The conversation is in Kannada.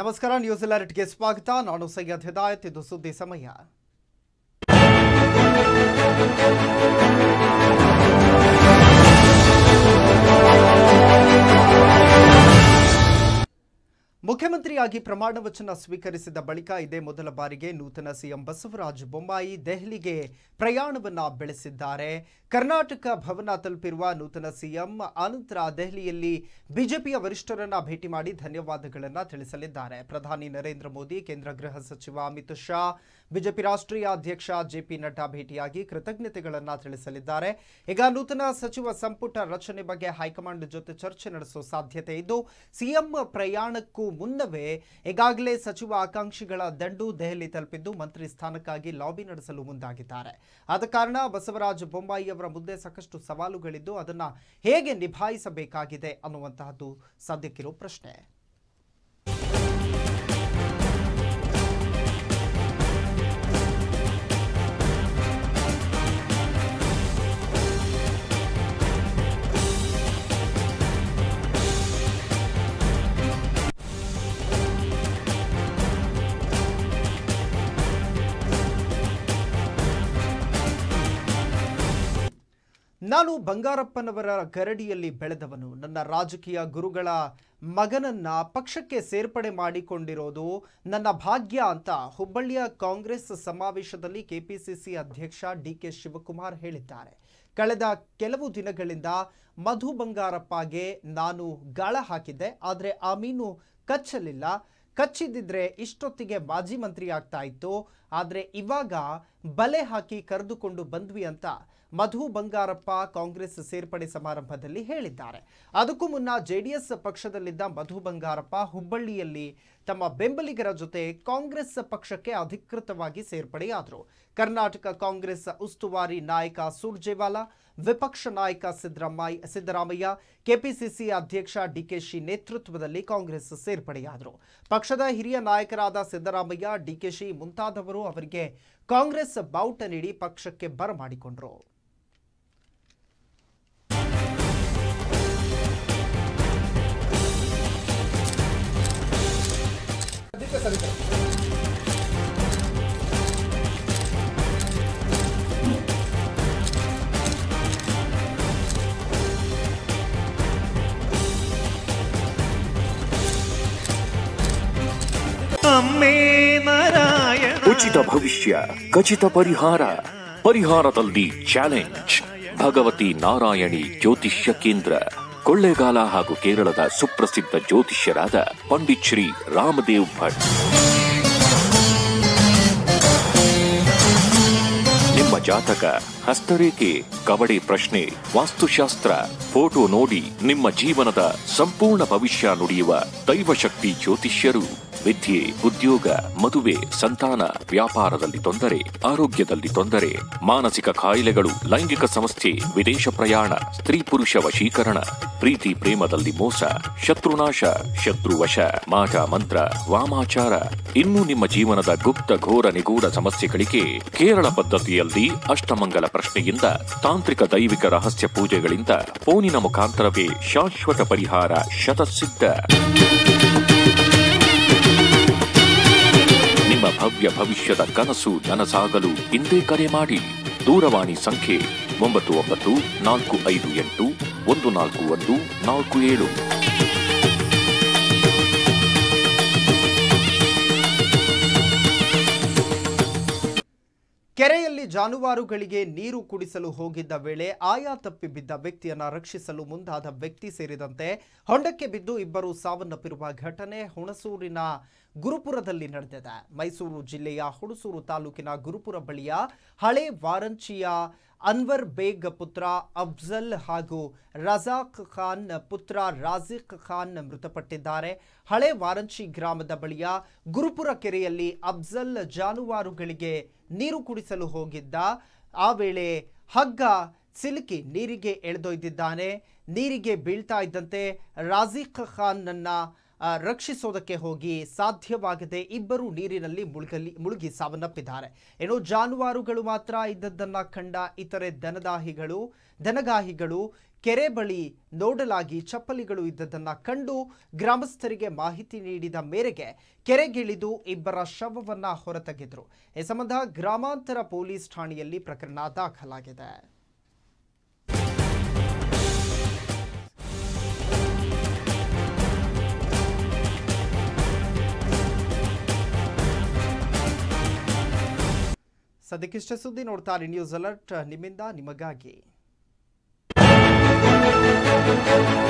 ನಮಸ್ಕಾರ ನ್ಯೂಸ್ ಅಲರ್ಟ್ಗೆ ಸ್ವಾಗತ ನಾನು ಸೈಯದ್ ಹಿದಾಯತ್ ಇದು ಸುದ್ದಿ ಸಮಯ ಮುಖ್ಯಮಂತ್ರಿಯಾಗಿ ಪ್ರಮಾಣ ವಚನ ಸ್ವೀಕರಿಸಿದ ಬಳಿಕ ಇದೇ ಮೊದಲ ಬಾರಿಗೆ ನೂತನ ಸಿಎಂ ಬಸವರಾಜ ಬೊಮ್ಮಾಯಿ ದೆಹಲಿಗೆ ಪ್ರಯಾಣವನ್ನ ಬೆಳೆಸಿದ್ದಾರೆ ಕರ್ನಾಟಕ ಭವನ ತಲುಪಿರುವ ನೂತನ ಸಿಎಂ ಅನಂತರ ದೆಹಲಿಯಲ್ಲಿ ಬಿಜೆಪಿಯ ವರಿಷ್ಠರನ್ನ ಭೇಟಿ ಮಾಡಿ ಧನ್ಯವಾದಗಳನ್ನ ತಿಳಿಸಲಿದ್ದಾರೆ ಪ್ರಧಾನಿ ನರೇಂದ್ರ ಮೋದಿ ಕೇಂದ್ರ ಗೃಹ ಸಚಿವ ಅಮಿತ್ ಶಾ ಬಿಜೆಪಿ ರಾಷ್ಟ್ರೀಯ ಅಧ್ಯಕ್ಷ ಜೆಪಿ ನಡ್ಡಾ ಭೇಟಿಯಾಗಿ ಕೃತಜ್ಞತೆಗಳನ್ನ ತಿಳಿಸಲಿದ್ದಾರೆ ಈಗ ನೂತನ ಸಚಿವ ಸಂಪುಟ ರಚನೆ ಬಗ್ಗೆ ಹೈಕಮಾಂಡ್ ಜೊತೆ ಚರ್ಚೆ ನಡೆಸುವ ಸಾಧ್ಯತೆ ಇದ್ದು ಸಿಎಂ ಪ್ರಯಾಣಕ್ಕೂ ಮುನ್ನವೇ ಈಗಾಗಲೇ ಸಚಿವ ಆಕಾಂಕ್ಷಿಗಳ ದಂಡು ದೆಹಲಿ ತಲುಪಿದ್ದು ಮಂತ್ರಿ ಸ್ಥಾನಕ್ಕಾಗಿ ಲಾಬಿ ನಡೆಸಲು ಮುಂದಾಗಿದ್ದಾರೆ ಆದ ಕಾರಣ ಬಸವರಾಜ ಬೊಮ್ಮಾಯಿ ಅವರ ಮುಂದೆ ಸಾಕಷ್ಟು ಸವಾಲುಗಳಿದ್ದು ಅದನ್ನ ಹೇಗೆ ನಿಭಾಯಿಸಬೇಕಾಗಿದೆ ಅನ್ನುವಂತಹದ್ದು ಸದ್ಯಕ್ಕಿರೋ ಪ್ರಶ್ನೆ ನಾನು ಬಂಗಾರಪ್ಪನವರ ಗರಡಿಯಲ್ಲಿ ಬೆಳೆದವನು ನನ್ನ ರಾಜಕೀಯ ಗುರುಗಳ ಮಗನನ್ನ ಪಕ್ಷಕ್ಕೆ ಸೇರ್ಪಡೆ ಮಾಡಿಕೊಂಡಿರೋದು ನನ್ನ ಭಾಗ್ಯ ಅಂತ ಹುಬ್ಬಳ್ಳಿಯ ಕಾಂಗ್ರೆಸ್ ಸಮಾವೇಶದಲ್ಲಿ ಕೆಪಿಸಿಸಿ ಅಧ್ಯಕ್ಷ ಡಿಕೆ ಶಿವಕುಮಾರ್ ಹೇಳಿದ್ದಾರೆ ಕಳೆದ ಕೆಲವು ದಿನಗಳಿಂದ ಮಧು ಬಂಗಾರಪ್ಪಗೆ ನಾನು ಗಾಳ ಹಾಕಿದ್ದೆ ಆದರೆ ಆ ಮೀನು ಕಚ್ಚಲಿಲ್ಲ ಕಚ್ಚಿದ್ದಿದ್ರೆ ಇಷ್ಟೊತ್ತಿಗೆ ಮಾಜಿ ಮಂತ್ರಿ ಆಗ್ತಾ ಇತ್ತು ಆದರೆ ಇವಾಗ ಬಲೆ ಹಾಕಿ ಕರೆದುಕೊಂಡು ಬಂದ್ವಿ ಅಂತ ಮಧು ಬಂಗಾರಪ್ಪ ಕಾಂಗ್ರೆಸ್ ಸೇರ್ಪಡೆ ಸಮಾರಂಭದಲ್ಲಿ ಹೇಳಿದ್ದಾರೆ ಅದಕ್ಕೂ ಮುನ್ನ ಜೆಡಿಎಸ್ ಪಕ್ಷದಲ್ಲಿದ್ದ ಮಧು ಬಂಗಾರಪ್ಪ ಹುಬ್ಬಳ್ಳಿಯಲ್ಲಿ ತಮ್ಮ ಬೆಂಬಲಿಗರ ಜೊತೆ ಕಾಂಗ್ರೆಸ್ ಪಕ್ಷಕ್ಕೆ ಅಧಿಕೃತವಾಗಿ ಸೇರ್ಪಡೆಯಾದರು ಕರ್ನಾಟಕ ಕಾಂಗ್ರೆಸ್ ಉಸ್ತುವಾರಿ ನಾಯಕ ಸುರ್ಜೇವಾಲಾ ವಿಪಕ್ಷ ನಾಯಕ ಸಿದ್ದರಾಮಯ್ಯ ಸಿದ್ದರಾಮಯ್ಯ ಕೆಪಿಸಿಸಿ ಅಧ್ಯಕ್ಷ ಡಿಕೆಶಿ ನೇತೃತ್ವದಲ್ಲಿ ಕಾಂಗ್ರೆಸ್ ಸೇರ್ಪಡೆಯಾದರು ಪಕ್ಷದ ಹಿರಿಯ ನಾಯಕರಾದ ಸಿದ್ದರಾಮಯ್ಯ ಡಿಕೆಶಿ ಮುಂತಾದವರು ಅವರಿಗೆ ಕಾಂಗ್ರೆಸ್ ಬಾವುಟ ನೀಡಿ ಪಕ್ಷಕ್ಕೆ ಬರಮಾಡಿಕೊಂಡರು ಅಮ್ಮೇ ನಾರಾಯಣ ಉಚಿತ ಭವಿಷ್ಯ ಖಚಿತ ಪರಿಹಾರ ಪರಿಹಾರದಲ್ಲಿ ಚಾಲೆಂಜ್ ಭಗವತಿ ನಾರಾಯಣಿ ಜ್ಯೋತಿಷ್ಯ ಕೇಂದ್ರ ಕೊಳ್ಳೇಗಾಲ ಹಾಗೂ ಕೇರಳದ ಸುಪ್ರಸಿದ್ಧ ಜ್ಯೋತಿಷ್ಯರಾದ ಪಂಡಿತ್ ಶ್ರೀ ರಾಮದೇವ್ ಭಟ್ ನಿಮ್ಮ ಜಾತಕ ಹಸ್ತರೇಖೆ ಕವಡೆ ಪ್ರಶ್ನೆ ವಾಸ್ತುಶಾಸ್ತ್ರ ಫೋಟೋ ನೋಡಿ ನಿಮ್ಮ ಜೀವನದ ಸಂಪೂರ್ಣ ಭವಿಷ್ಯ ನುಡಿಯುವ ದೈವಶಕ್ತಿ ಜ್ಯೋತಿಷ್ಯರು ವಿದ್ಯೆ ಉದ್ಯೋಗ ಮದುವೆ ಸಂತಾನ ವ್ಯಾಪಾರದಲ್ಲಿ ತೊಂದರೆ ಆರೋಗ್ಯದಲ್ಲಿ ತೊಂದರೆ ಮಾನಸಿಕ ಕಾಯಿಲೆಗಳು ಲೈಂಗಿಕ ಸಮಸ್ಯೆ ವಿದೇಶ ಪ್ರಯಾಣ ಸ್ತ್ರೀ ಪುರುಷ ವಶೀಕರಣ ಪ್ರೀತಿ ಪ್ರೇಮದಲ್ಲಿ ಮೋಸ ಶತ್ರುನಾಶ ಶತ್ರುವಶ ಮಾಟ ಮಂತ್ರ ವಾಮಾಚಾರ ಇನ್ನು ನಿಮ್ಮ ಜೀವನದ ಗುಪ್ತ ಘೋರ ನಿಗೂಢ ಸಮಸ್ಯೆಗಳಿಗೆ ಕೇರಳ ಪದ್ಧತಿಯಲ್ಲಿ ಅಷ್ಟಮಂಗಲ ಪ್ರಶ್ನೆಯಿಂದ ತಾಂತ್ರಿಕ ದೈವಿಕ ರಹಸ್ಯ ಪೂಜೆಗಳಿಂದ ಫೋನಿನ ಮುಖಾಂತರವೇ ಶಾಶ್ವತ ಪರಿಹಾರ ಶತಸಿದ್ಧ ನಿಮ್ಮ ಭವ್ಯ ಭವಿಷ್ಯದ ಕನಸು ನನಸಾಗಲು ಇಂದೇ ಕರೆ ಮಾಡಿ ದೂರವಾಣಿ ಸಂಖ್ಯೆ ಒಂಬತ್ತು ಒಂಬತ್ತು ನಾಲ್ಕು ಐದು ಎಂಟು ಒಂದು ನಾಲ್ಕು ಒಂದು ನಾಲ್ಕು ಏಳು ಕೆರೆಯಲ್ಲಿ ಜಾನುವಾರುಗಳಿಗೆ ನೀರು ಕುಡಿಸಲು ಹೋಗಿದ್ದ ವೇಳೆ ಆಯಾ ತಪ್ಪಿ ಬಿದ್ದ ವ್ಯಕ್ತಿಯನ್ನ ರಕ್ಷಿಸಲು ಮುಂದಾದ ವ್ಯಕ್ತಿ ಸೇರಿದಂತೆ ಹೊಂಡಕ್ಕೆ ಬಿದ್ದು ಇಬ್ಬರು ಸಾವನ್ನಪ್ಪಿರುವ ಘಟನೆ ಹುಣಸೂರಿನ ಗುರುಪುರದಲ್ಲಿ ನಡೆದಿದೆ ಮೈಸೂರು ಜಿಲ್ಲೆಯ ಹುಣಸೂರು ತಾಲೂಕಿನ ಗುರುಪುರ ಬಳಿಯ ಹಳೆ ವಾರಂಚಿಯ ಅನ್ವರ್ ಬೇಗ್ ಪುತ್ರ ಅಫ್ಜಲ್ ಹಾಗೂ ರಜಾಕ್ ಖಾನ್ ಪುತ್ರ ರಾಜಿಕ್ ಖಾನ್ ಮೃತಪಟ್ಟಿದ್ದಾರೆ ಹಳೆ ವಾರಂಚಿ ಗ್ರಾಮದ ಬಳಿಯ ಗುರುಪುರ ಕೆರೆಯಲ್ಲಿ ಅಫ್ಜಲ್ ಜಾನುವಾರುಗಳಿಗೆ ನೀರು ಕುಡಿಸಲು ಹೋಗಿದ್ದ ಆ ವೇಳೆ ಹಗ್ಗ ಸಿಲುಕಿ ನೀರಿಗೆ ಎಳೆದೊಯ್ದಿದ್ದಾನೆ ನೀರಿಗೆ ಬೀಳ್ತಾ ಇದ್ದಂತೆ ರಾಜಿಕ್ ಖಾನ್ನನ್ನ ಆ, ರಕ್ಷಿಸೋದಕ್ಕೆ ಹೋಗಿ ಸಾಧ್ಯವಾಗದೆ ಇಬ್ಬರು ನೀರಿನಲ್ಲಿ ಮುಳುಗಲಿ ಮುಳುಗಿ ಸಾವನ್ನಪ್ಪಿದ್ದಾರೆ ಏನೋ ಜಾನುವಾರುಗಳು ಮಾತ್ರ ಇದ್ದದ್ದನ್ನ ಕಂಡ ಇತರೆ ದನದಾಹಿಗಳು ದನಗಾಹಿಗಳು ಕೆರೆ ಬಳಿ ನೋಡಲಾಗಿ ಚಪ್ಪಲಿಗಳು ಇದ್ದದನ್ನ ಕಂಡು ಗ್ರಾಮಸ್ಥರಿಗೆ ಮಾಹಿತಿ ನೀಡಿದ ಮೇರೆಗೆ ಕೆರೆಗಿಳಿದು ಇಬ್ಬರ ಶವವನ್ನ ಹೊರತೆಗೆದರು ಈ ಸಂಬಂಧ ಗ್ರಾಮಾಂತರ ಪೊಲೀಸ್ ಠಾಣೆಯಲ್ಲಿ ಪ್ರಕರಣ ದಾಖಲಾಗಿದೆ ಸದ್ಯಕ್ಕಿಷ್ಟೇ ಸುದ್ದಿ ನೋಡ್ತಾರೆ ನ್ಯೂಸ್ ಅಲರ್ಟ್ ನಿಮ್ಮಿಂದ ನಿಮಗಾಗಿ